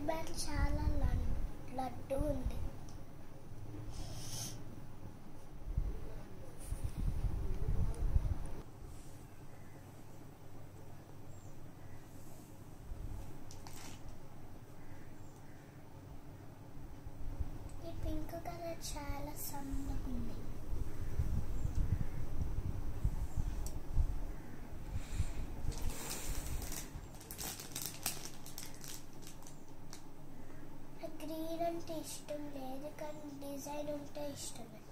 bat చాలా లడ్- లడ్డు ఉంది ఈ పింక్ కలర్ చాలా సన్నగా ఉంది గ్రీన్ అంటే ఇష్టం లేదు కానీ డిజైన్ ఉంటే ఇష్టమే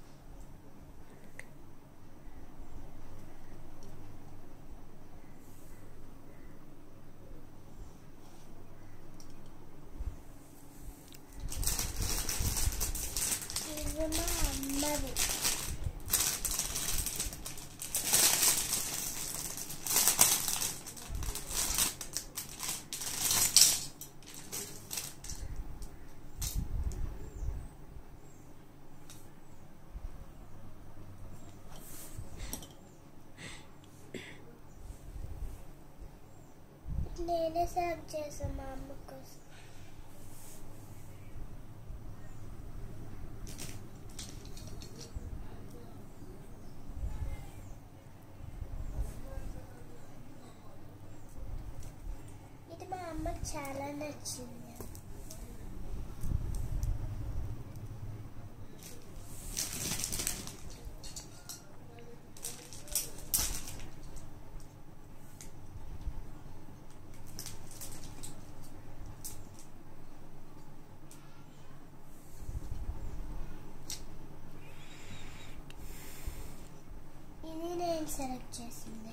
ఇది మా అమ్మది నేనే సెలెక్ట్ చేసాను మా అమ్మ కోసం ఇది మా అమ్మకి చాలా నచ్చింది ఇది నేను సెలెక్ట్ చేసింది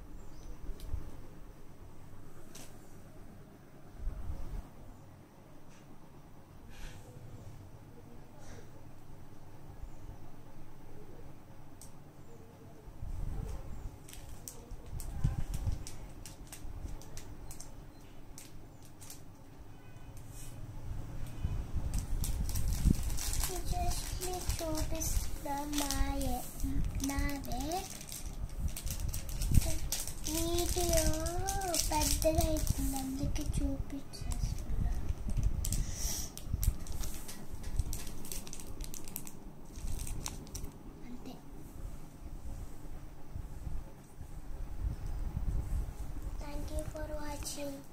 జస్ట్ మీకు చూపిస్తున్నా మాయే నావే వీడియో పెద్దగా అవుతుంది అందుకే చూపించేస్తున్నా అంతే థ్యాంక్ యూ ఫర్ వాచింగ్